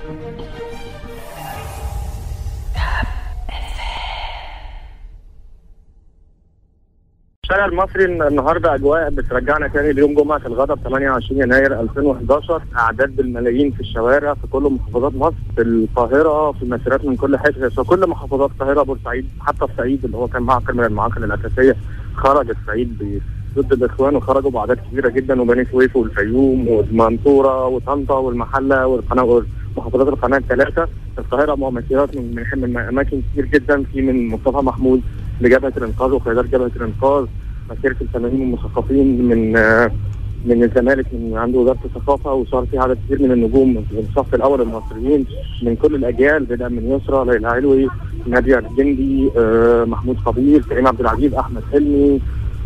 الشارع المصري النهارده اجواء بترجعنا تاني ليوم جمعه الغضب 28 يناير 2011 اعداد بالملايين في الشوارع في كل محافظات مصر في القاهره في مسيرات من كل حته في كل محافظات القاهره بورسعيد حتى الصعيد اللي هو كان معقل من المعاقل الاساسيه خرج الصعيد ضد الاخوان وخرجوا باعداد كبيره جدا وبني سويف والفيوم والمنصوره وطنطا والمحله والقناه محافظات القناه الثلاثه القاهره مسيرات من من اماكن كتير جدا في من مصطفى محمود لجبهه الانقاذ وقيادات جبهه الانقاذ مسيره الفنانين والمثقفين من من الزمالك من عند وزاره الثقافه وصار في عدد كبير من النجوم من الصف الاول المصريين من كل الاجيال بدءا من يسرى ليلى علوي ناديه الجندي آه محمود خبير كريم عبد العزيز احمد حلمي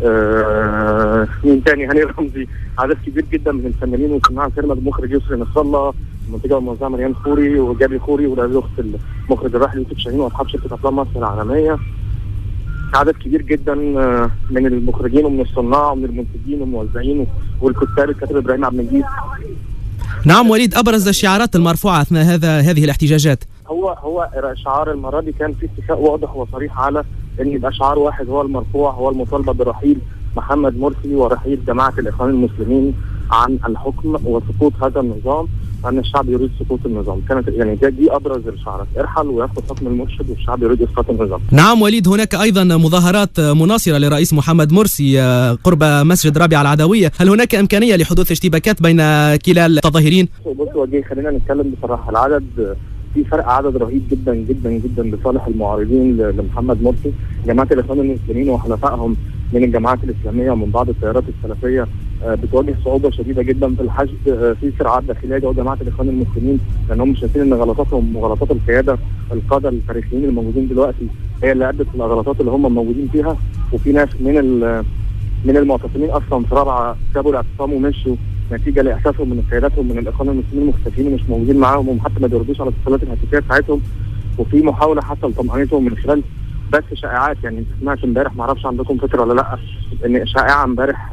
آه مين تاني هاني رمزي عدد كبير جدا من الفنانين وصناع السينما المخرج يسري نصر الله المنتجه والموزعه مريم خوري وجابي خوري ولاده اخت المخرج الراحل يوسف شاهين واصحاب شركه افلام مصر العالميه عدد كبير جدا من المخرجين ومن الصناع ومن المنتجين والموزعين والكتاب الكاتب ابراهيم عبد المجيد نعم وليد ابرز الشعارات المرفوعه اثناء هذا هذه الاحتجاجات هو هو شعار المره دي كان في اتفاق واضح وصريح على ان يبقى شعار واحد هو المرفوع هو المطالبه برحيل محمد مرسي ورحيل جماعه الاخوان المسلمين عن الحكم وسقوط هذا النظام ان الشعب يريد سقوط النظام كانت يعني دي ابرز الشعارات ارحل وياخذ حكم المرشد والشعب يريد اسقاط النظام نعم وليد هناك ايضا مظاهرات مناصره للرئيس محمد مرسي قرب مسجد رابعه العدويه هل هناك امكانيه لحدوث اشتباكات بين كلا التظاهرين بص وجيه خلينا نتكلم بصراحه العدد في فرق عدد رهيب جدا جدا جدا لصالح المعارضين لمحمد مرسي جماعه الاخوان المسلمين وحلفائهم من الجماعات الاسلاميه ومن بعض التيارات السلفيه بتواجه صعوبه شديده جدا في الحشد في صراعات داخليه جوه جماعه الاخوان المسلمين لانهم شايفين ان غلطاتهم وغلطات القياده القاده التاريخيين الموجودين دلوقتي هي اللي ادت للغلطات اللي هم موجودين فيها وفي ناس من من المعتصمين اصلا في رابعه سابوا الاعتصام ومشوا نتيجه لاحساسهم من قياداتهم من الاخوان المسلمين مختفين ومش موجودين معاهم وحتى ما بيردوش على الاتصالات الهاتفيه بتاعتهم وفي محاوله حتى لطمانينتهم من خلال بس شائعات يعني انت سمعت امبارح ما اعرفش عندكم فكره ولا لا ان شائعه امبارح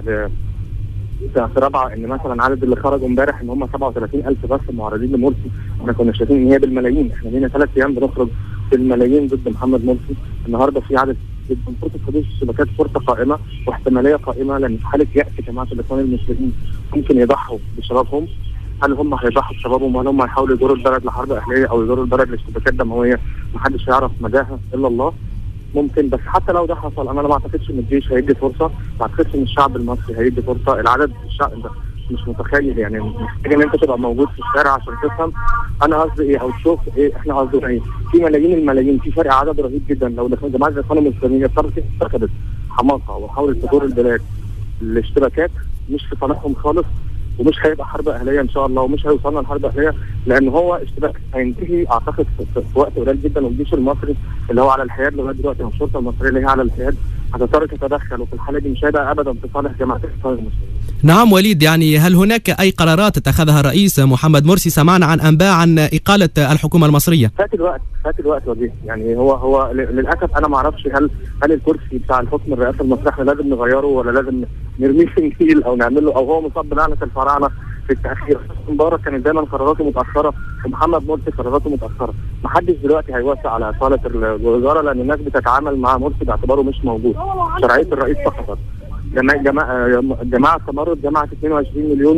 في رابعه ان مثلا عدد اللي خرجوا امبارح ان هم 37000 بس معارضين لمرسي احنا كنا شايفين ان هي بالملايين احنا لينا ثلاث ايام بنخرج بالملايين ضد محمد مرسي النهارده في عدد جدا فرصه حدوث الشبكات فرصه قائمه واحتماليه قائمه لان في حاله يأس جماعه الاخوان المسلمين ممكن يضحوا بشبابهم هل هم هيضحوا بشبابهم ولا هم هيحاولوا يجروا البلد لحرب اهليه او يجروا البلد لاشتباكات دمويه محدش يعرف مداها الا الله ممكن بس حتى لو ده حصل انا ما اعتقدش ان الجيش هيدي فرصه ما اعتقدش ان الشعب المصري هيدي فرصه العدد الشعب ده مش متخيل يعني محتاج ان انت تبقى موجود في الشارع عشان تفهم انا قصدي ايه او تشوف ايه احنا قصدنا ايه في ملايين الملايين في فرق عدد رهيب جدا لو جماعه الاخوان المسلمين اتخذت حماقه وحاولت تدور البلاد الاشتباكات مش في صالحهم خالص ومش هيبقى حرب اهليه ان شاء الله ومش هيوصلنا لحرب اهليه لان هو اشتباك هينتهي اعتقد في وقت قليل جدا والجيش المصري اللي هو على الحياد لغايه دلوقتي والشرطه المصريه اللي هي على الحياد هتضطر تتدخل وفي الحاله دي مش هيبقى ابدا في صالح جماعه الاخوان المسلمين. نعم وليد يعني هل هناك اي قرارات اتخذها الرئيس محمد مرسي سمعنا عن انباء عن اقاله الحكومه المصريه؟ فات الوقت فات الوقت وجيه يعني هو هو للاسف انا ما اعرفش هل هل الكرسي بتاع الحكم الرئاسه المصري احنا لازم نغيره ولا لازم نرميه في النيل او نعمل له او هو مصاب بلعنه الفراعنه في التاخير مبارك كانت دايما قراراته متاخره ومحمد مرسي قراراته متاخره ما حدش دلوقتي هيوافق على صاله الوزاره لان الناس بتتعامل مع مرسي باعتباره مش موجود شرعيه الرئيس سقطت جماعه جماعه جماعه تمرد جمعت 22 مليون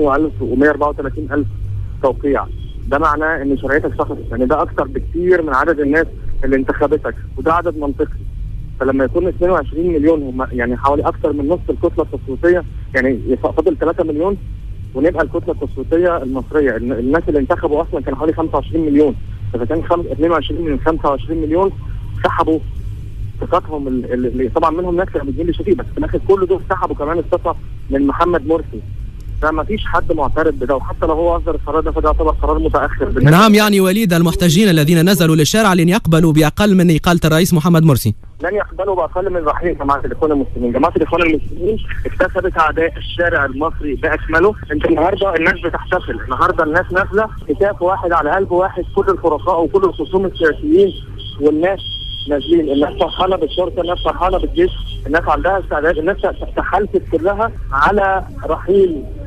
و134 الف توقيع ده معناه ان شرعيتك سقطت يعني ده اكثر بكثير من عدد الناس اللي انتخبتك وده عدد منطقي فلما يكون 22 مليون هم يعني حوالي اكثر من نص الكتله التصويتيه يعني فاضل 3 مليون ونبقى الكتله التصويتيه المصريه الناس اللي انتخبوا اصلا كانوا حوالي 25 مليون فاذا كان 22 من 25 مليون سحبوا ثقتهم اللي طبعا منهم ناس كانوا بيدين لشفيق بس في الاخر كل دول سحبوا كمان الثقه من محمد مرسي فما فيش حد معترض بده وحتى لو هو اصدر القرار ده فده يعتبر قرار متاخر نعم يعني وليد المحتجين الذين نزلوا للشارع لن يقبلوا باقل من اقاله الرئيس محمد مرسي لن يقبلوا باقل من رحيل جماعه الاخوان المسلمين، جماعه الاخوان المسلمين اكتسبت اعداء الشارع المصري باكمله، انت النهارده الناس بتحتفل، النهارده الناس نازله كتاف واحد على قلب واحد كل الفرقاء وكل الخصوم السياسيين والناس نازلين الناس فرحانه بالشرطه الناس فرحانه بالجيش الناس عندها استعداد الناس تحالفت كلها على رحيل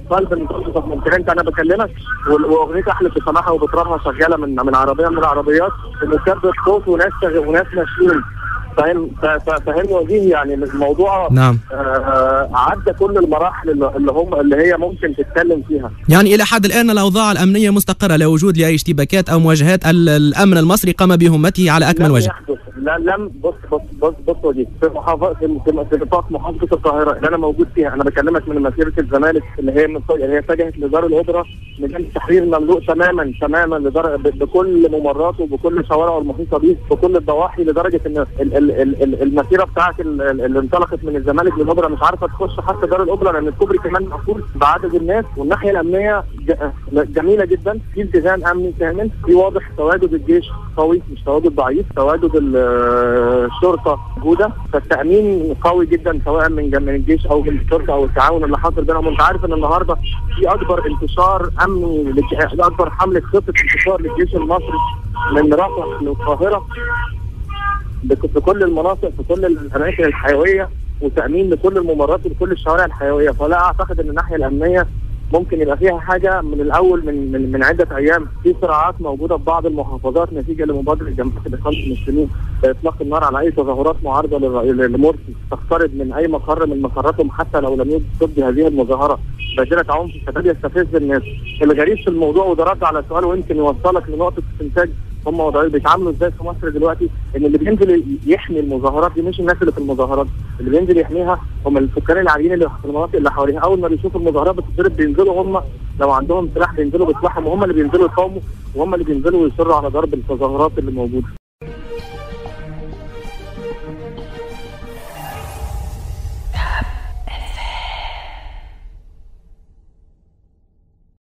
قلب المنتصف من ترنت انا بكلمك واغنيه احلف بسماحه وبترابها شغاله من من عربيه من العربيات ومكبر صوت وناس وناس ماشيين فاهم فاهمني وجيه يعني الموضوع نعم آه عدى كل المراحل اللي هم اللي هي ممكن تتكلم فيها يعني الى حد الان الاوضاع الامنيه مستقره لا وجود لاي اشتباكات او مواجهات الامن المصري قام بمهمته على اكمل وجه لا لم بص بص بص بص ودي في محافظه في, في نطاق محافظه القاهره اللي انا موجود فيها انا بكلمك من مسيره الزمالك اللي هي من اللي هي اتجهت لدار الاوبرا ميدان التحرير مملوء تماما تماما لدر... بكل ممراته وبكل شوارعه المحيطه به بكل الضواحي لدرجه ان ال ال ال ال المسيره بتاعت اللي انطلقت من الزمالك للاوبرا مش عارفه تخش حتى دار الاوبرا لان الكوبري كمان مقفول بعدد الناس والناحيه الامنيه جميله جدا في التزام امني كامل في واضح تواجد الجيش قوي مش تواجد ضعيف تواجد الشرطه موجوده فالتامين قوي جدا سواء من من الجيش او من الشرطه او التعاون اللي حاصل بينهم انت عارف ان النهارده في اكبر انتشار امني اكبر حمله خطه انتشار للجيش المصري من رفح للقاهره في كل المناطق في كل الاماكن الحيويه وتامين لكل الممرات ولكل الشوارع الحيويه فلا اعتقد ان الناحيه الامنيه ممكن يبقى فيها حاجه من الاول من من, من عده ايام في صراعات موجوده في بعض المحافظات نتيجه لمبادره جماعه الاخوان المسلمين باطلاق النار على اي تظاهرات معارضه لمرسي تقترب من اي مقر من مقراتهم حتى لو لم يوجد هذه المظاهره بادره عنف الشباب يستفز الناس الغريب في الموضوع وده رد على سؤال ويمكن يوصلك لنقطه استنتاج هم وضعيه بيتعاملوا ازاي في مصر دلوقتي ان اللي بينزل يحمي المظاهرات دي مش الناس اللي في المظاهرات اللي بينزل يحميها هم السكان العاديين اللي في المناطق اللي حواليها اول ما بيشوفوا المظاهرات بتتضرب بينزلوا هم لو عندهم سلاح بينزلوا بسلاحهم وهم اللي بينزلوا يقاوموا وهم اللي بينزلوا ويصروا على ضرب التظاهرات اللي موجوده